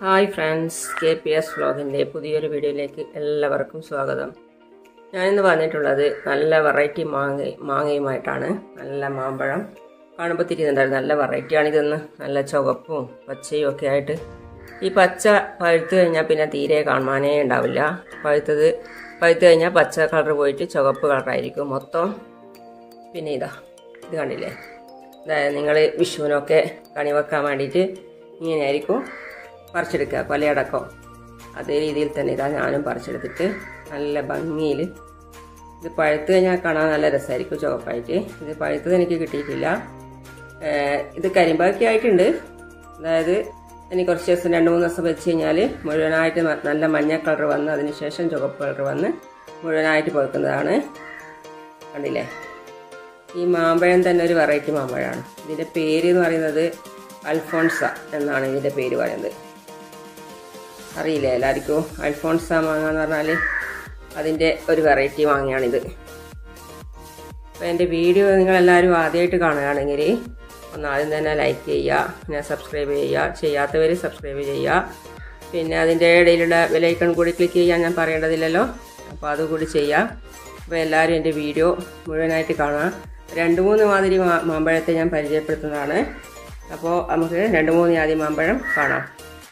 Hi friends K P S വ്ളോഗിൻ്റെ പുതിയൊരു വീഡിയോയിലേക്ക് എല്ലാവർക്കും സ്വാഗതം ഞാനിന്ന് വന്നിട്ടുള്ളത് നല്ല വെറൈറ്റി മാങ്ങ മാങ്ങയുമായിട്ടാണ് നല്ല മാമ്പഴം കാണുമ്പോൾ തിരിയുന്നുണ്ടായിരുന്നു നല്ല വെറൈറ്റിയാണ് ഇതെന്ന് നല്ല ചുവപ്പും പച്ചയും ഒക്കെ ആയിട്ട് ഈ പച്ച പഴുത്ത് കഴിഞ്ഞാൽ പിന്നെ തീരെ കാണാനേ ഉണ്ടാവില്ല പഴുത്തത് പഴുത്ത് കഴിഞ്ഞാൽ പച്ച കളർ പോയിട്ട് ചുവപ്പ് കളറായിരിക്കും മൊത്തം പിന്നെ ഇതാ ഇത് കണ്ടില്ലേ അതായത് നിങ്ങൾ വിഷുവിനൊക്കെ കണി വെക്കാൻ വേണ്ടിയിട്ട് ഇങ്ങനെയായിരിക്കും പറിച്ചെടുക്കുക കൊലയടക്കം അതേ രീതിയിൽ തന്നെ ഇതാ ഞാനും പറിച്ചെടുത്തിട്ട് നല്ല ഭംഗിയിൽ ഇത് പഴുത്ത് കഴിഞ്ഞാൽ കാണാൻ നല്ല രസമായിരിക്കും ചുവപ്പായിട്ട് ഇത് പഴുത്തത് എനിക്ക് കിട്ടിയിട്ടില്ല ഏഹ് ഇത് കരിമ്പാക്കി ആയിട്ടുണ്ട് അതായത് ഇനി കുറച്ച് ദിവസം രണ്ട് മൂന്ന് ദിവസം വെച്ച് കഴിഞ്ഞാൽ മുഴുവനായിട്ട് മ- നല്ല മഞ്ഞ കളർ വന്ന് അതിന് ശേഷം ചുവപ്പ് കളർ വന്ന് മുഴുവനായിട്ട് പോക്കുന്നതാണ് കണ്ടില്ലേ ഈ മാമ്പഴം തന്നെ ഒരു വെറൈറ്റി മാമ്പഴമാണ് ഇതിൻ്റെ പേര് എന്ന് പറയുന്നത് അൽഫോൺസ എന്നാണ് ഇതിൻ്റെ പേര് പറയുന്നത് അറിയില്ലേ എല്ലാവർക്കും അൽഫോൺസ മാങ്ങ എന്ന് പറഞ്ഞാൽ അതിൻ്റെ ഒരു വെറൈറ്റി മാങ്ങയാണിത് അപ്പോൾ എൻ്റെ വീഡിയോ നിങ്ങളെല്ലാവരും ആദ്യമായിട്ട് കാണുകയാണെങ്കിൽ ഒന്ന് ആദ്യം തന്നെ ലൈക്ക് ചെയ്യുക പിന്നെ സബ്സ്ക്രൈബ് ചെയ്യുക ചെയ്യാത്തവർ സബ്സ്ക്രൈബ് ചെയ്യുക പിന്നെ അതിൻ്റെ ഇടയിലുള്ള ബെലൈക്കൺ കൂടി ക്ലിക്ക് ചെയ്യാൻ ഞാൻ പറയേണ്ടതില്ലല്ലോ അപ്പോൾ അതുകൂടി ചെയ്യുക അപ്പോൾ എല്ലാവരും എൻ്റെ വീഡിയോ മുഴുവനായിട്ട് കാണുക രണ്ട് മൂന്ന് മാതിരി മാ- മാമ്പഴത്തെ ഞാൻ പരിചയപ്പെടുത്തുന്നതാണ് അപ്പോൾ നമുക്ക് രണ്ട് മൂന്ന് ആദ്യം മാമ്പഴം കാണാം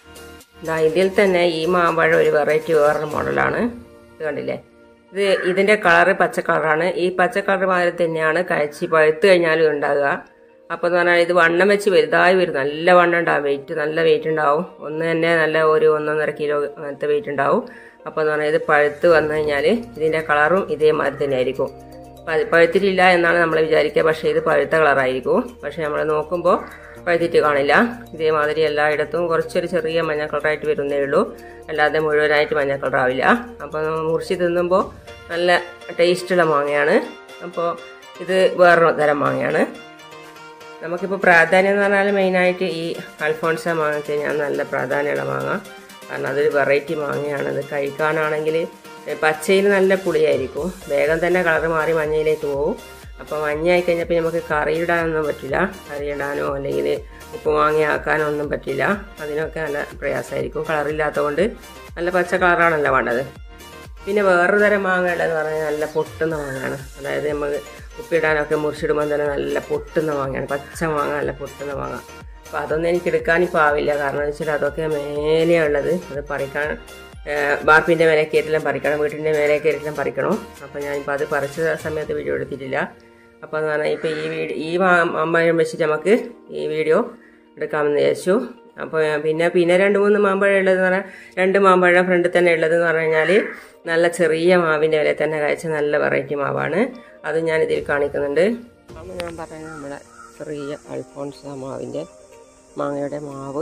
ദാ ഇതിൽ തന്നെ ഈ മാമ്പഴം ഒരു വെറൈറ്റി വേറൊരു മോഡലാണ് ഇത് കണ്ടില്ലേ ഇത് ഇതിന്റെ കളറ് പച്ച കളറാണ് ഈ പച്ച കളർ മാതിരി തന്നെയാണ് കഴിച്ച് പഴുത്ത് കഴിഞ്ഞാലും ഉണ്ടാകുക അപ്പോൾ എന്ന് പറഞ്ഞാൽ ഇത് വണ്ണം വെച്ച് വലുതായി വരും നല്ല വണ്ണം ഉണ്ടാവും വെയിറ്റ് നല്ല വെയിറ്റ് ഉണ്ടാവും ഒന്ന് തന്നെ നല്ല ഒരു ഒന്നൊന്നര കിലോ അങ്ങനത്തെ വെയിറ്റ് ഉണ്ടാവും അപ്പോൾ എന്ന് പറഞ്ഞാൽ ഇത് പഴുത്ത് വന്നു കഴിഞ്ഞാൽ ഇതിന്റെ കളറും ഇതേമാതിരി തന്നെ ആയിരിക്കും പ- പഴുത്തിട്ടില്ല എന്നാണ് നമ്മൾ വിചാരിക്കുക പക്ഷേ ഇത് പഴുത്ത കളറായിരിക്കും പക്ഷേ നമ്മൾ നോക്കുമ്പോൾ പഴുത്തിട്ട് കാണില്ല ഇതേമാതിരി എല്ലായിടത്തും കുറച്ചൊരു ചെറിയ മഞ്ഞ കളറായിട്ട് വരുന്നേ ഉള്ളൂ അല്ലാതെ മുഴുവനായിട്ട് മഞ്ഞ കളറാവില്ല അപ്പോൾ നമ്മൾ മുറിച്ച് തിന്നുമ്പോൾ നല്ല ടേസ്റ്റുള്ള മാങ്ങയാണ് അപ്പോൾ ഇത് വേറൊരു തരം മാങ്ങയാണ് നമുക്കിപ്പോൾ പ്രാധാന്യം എന്ന് പറഞ്ഞാൽ മെയിനായിട്ട് ഈ അൽഫോൺസ മാങ്ങ വെച്ച് കഴിഞ്ഞാൽ നല്ല പ്രാധാന്യമുള്ള മാങ്ങ കാരണം അതൊരു വെറൈറ്റി മാങ്ങയാണ് അത് കഴിക്കാനാണെങ്കിൽ പച്ചയിൽ നല്ല പുളിയായിരിക്കും വേഗം തന്നെ കളർ മാറി മഞ്ഞയിലേക്ക് പോകും അപ്പോൾ മഞ്ഞയായി കഴിഞ്ഞപ്പോൾ നമുക്ക് കറിയിടാനൊന്നും പറ്റില്ല കറിയിടാനോ അല്ലെങ്കിൽ ഉപ്പ് മാങ്ങയാക്കാനോ ഒന്നും പറ്റില്ല അതിനൊക്കെ നല്ല പ്രയാസമായിരിക്കും കളറില്ലാത്തതുകൊണ്ട് നല്ല പച്ച കളറാണല്ലോ വേണ്ടത് പിന്നെ വേറൊരു തരം മാങ്ങ ഉള്ളതെന്ന് പറഞ്ഞാൽ നല്ല പൊട്ടുന്ന മാങ്ങയാണ് അതായത് നമ്മൾ ഉപ്പിടാനൊക്കെ മുറിച്ചിടുമ്പോൾ തന്നെ നല്ല പൊട്ടുന്ന മാങ്ങയാണ് പച്ച മാങ്ങ നല്ല പൊട്ടുന്ന മാങ്ങ അപ്പോൾ അതൊന്നും എനിക്ക് എടുക്കാനിപ്പോൾ ആവില്ല കാരണം എന്ന് വെച്ചാൽ അതൊക്കെ മേലെയാണ് ഉള്ളത് അത് പറിക്കാൻ ബാർപ്പിൻ്റെ മേലെ കയറ്റെല്ലാം പറിക്കണം വീട്ടിൻ്റെ മേലെ കയറ്റെല്ലാം പറിക്കണം അപ്പോൾ ഞാനിപ്പോൾ അത് പറിച്ച സമയത്ത് വീഡിയോ എടുത്തിട്ടില്ല അപ്പോൾ എന്ന് പറഞ്ഞാൽ ഇപ്പോൾ ഈ വീഡിയോ ഈ മാമ്പഴം വെച്ചിട്ട് നമുക്ക് ഈ വീഡിയോ എടുക്കാമെന്ന് വിചാരിച്ചു അപ്പോൾ പിന്നെ പിന്നെ രണ്ട് മൂന്ന് മാമ്പഴം ഉള്ളതെന്ന് പറഞ്ഞാൽ രണ്ട് മാമ്പഴം ഫ്രണ്ടിൽ തന്നെ ഉള്ളതെന്ന് പറഞ്ഞു കഴിഞ്ഞാൽ നല്ല ചെറിയ മാവിൻ്റെ വില തന്നെ കഴിച്ച നല്ല വെറൈറ്റി മാവാണ് അത് ഞാൻ ഇതിൽ കാണിക്കുന്നുണ്ട് അപ്പോൾ ഞാൻ പറയുന്നത് നമ്മുടെ ചെറിയ അൽഫോൺസ മാവിൻ്റെ മാങ്ങയുടെ മാവ്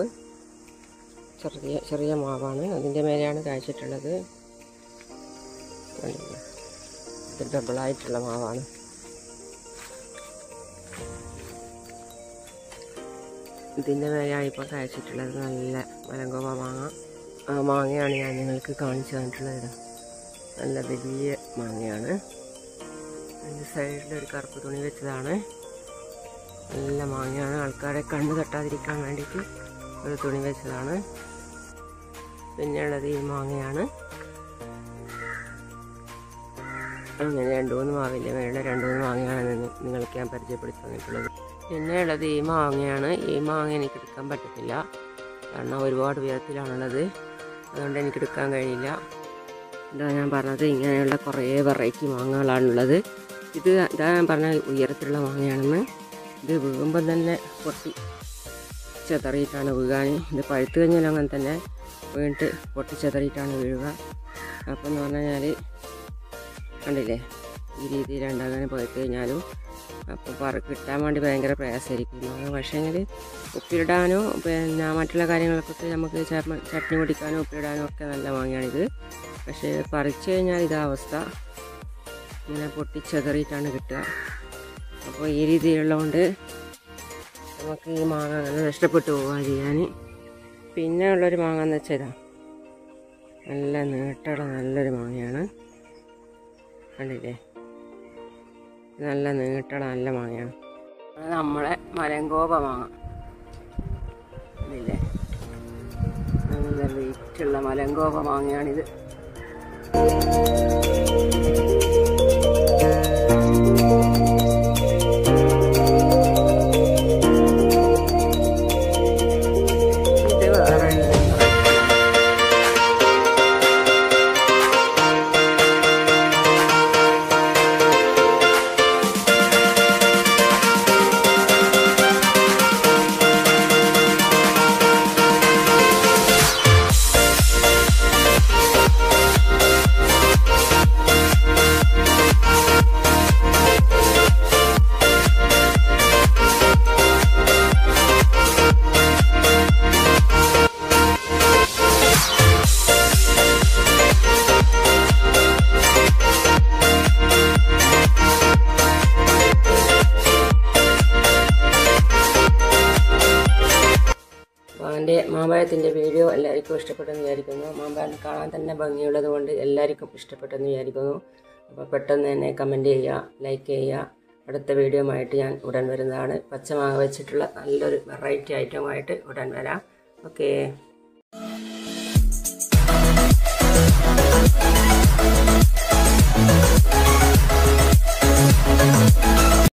ചെറിയ ചെറിയ മാവാണ് അതിൻ്റെ മേലെയാണ് കാഴ്ചിട്ടുള്ളത് കണ്ടില്ലേ? ഇത് ഡബിളായിട്ടുള്ള മാവാണ് ഇതിൻ്റെ മേലെയാണ് ഇപ്പോൾ കഴിച്ചിട്ടുള്ളത് നല്ല മലങ്കോവ മാങ്ങ ആ മാങ്ങയാണ് ഞാൻ നിങ്ങൾക്ക് കാണിച്ചു തന്നിട്ടുള്ളത് നല്ല വലിയ മാങ്ങയാണ് അതിൻ്റെ സൈഡിൽ ഒരു കറുപ്പ് തുണി വെച്ചതാണ് നല്ല മാങ്ങയാണ് ആൾക്കാരെ കണ്ണ് തട്ടാതിരിക്കാൻ വേണ്ടിയിട്ട് ഒരു തുണി വെച്ചതാണ് പിന്നെ ഉള്ളത് ഈ മാങ്ങയാണ് അങ്ങനെ രണ്ട് മൂന്ന് മാവിൻ്റെ മേളിൽ രണ്ട് മൂന്ന് മാങ്ങയാണ് നിങ്ങ- നിങ്ങൾക്ക് ഞാൻ പരിചയപ്പെടുത്തി തന്നിട്ടുള്ളത് പിന്നെ ഉള്ളത് ഈ മാങ്ങയാണ് ഈ മാങ്ങ എനിക്ക് എടുക്കാൻ പറ്റത്തില്ല കാരണം ഒരുപാട് ഉയരത്തിലാണുള്ളത് അതുകൊണ്ട് എനിക്ക് എടുക്കാൻ കഴിയില്ല ഇതാ ഞാൻ പറഞ്ഞത് ഇങ്ങനെയുള്ള കുറേ വെറൈറ്റി മാങ്ങകളാണുള്ളത് ഇത് ഇതാ ഞാൻ പറഞ്ഞ ഉയരത്തിലുള്ള മാങ്ങയാണെന്ന് ഇത് വീഴുമ്പം തന്നെ പൊട്ടി ചെതറിയിട്ടാണ് വീഴാൻ ഇത് പഴുത്ത് കഴിഞ്ഞാലും അങ്ങനെ തന്നെ വീണിട്ട് പൊട്ടി ചെതറിയിട്ടാണ് വീഴുക അപ്പം എന്ന് പറഞ്ഞു കഴിഞ്ഞാൽ കണ്ടില്ലേ ഈ രീതിയിൽ ഉണ്ടാകാൻ പോയിട്ട് കഴിഞ്ഞാലും അപ്പോൾ പറ കിട്ടാൻ വേണ്ടി ഭയങ്കര പ്രയാസമായിരിക്കും പക്ഷേങ്കിൽ ഉപ്പിടാനോ പിന്നെ മറ്റുള്ള കാര്യങ്ങൾക്കൊക്കെ നമുക്ക് ചമ്മ- ചട്നി പൊടിക്കാനോ ഉപ്പിടാനോ ഒക്കെ നല്ല മാങ്ങയാണിത് പക്ഷേ പറിച്ചു കഴിഞ്ഞാൽ ഇതാ അവസ്ഥ ഇങ്ങനെ പൊട്ടിച്ചെതറിയിട്ടാണ് കിട്ടുക അപ്പോൾ ഈ രീതിയിലുള്ളതുകൊണ്ട് നമുക്ക് ഈ മാങ്ങ അങ്ങനെ നഷ്ടപ്പെട്ടു പോവുക ചെയ്യാൻ പിന്നെ ഉള്ളൊരു മാങ്ങ എന്ന് വെച്ചാൽ ഇതാ നല്ല നീട്ടമുള്ള നല്ലൊരു മാങ്ങയാണ് കണ്ടില്ലേ നല്ല നീട്ടമുള്ള നല്ല മാങ്ങയാണ് അത് നമ്മളെ മലങ്കോപ മാങ്ങ കണ്ടില്ലേ നല്ല വെറൈറ്റിയുള്ള മലങ്കോവ മാങ്ങയാണിത് ഇത് വേറെ മാൻ്റെ മാമ്പഴത്തിൻ്റെ വീഡിയോ എല്ലാവർക്കും ഇഷ്ടപ്പെട്ടെന്ന് വിചാരിക്കുന്നു മാമ്പഴം കാണാൻ തന്നെ ഭംഗിയുള്ളത് കൊണ്ട് എല്ലാവർക്കും ഇഷ്ടപ്പെട്ടെന്ന് വിചാരിക്കുന്നു അപ്പോൾ പെട്ടെന്ന് തന്നെ കമൻറ്റ് ചെയ്യുക ലൈക്ക് ചെയ്യുക അടുത്ത വീഡിയോ ആയിട്ട് ഞാൻ ഉടൻ വരുന്നതാണ് പച്ചമാങ്ങ വെച്ചിട്ടുള്ള നല്ലൊരു വെറൈറ്റി ഐറ്റമായിട്ട് ഉടൻ വരാം ഓക്കേ Thank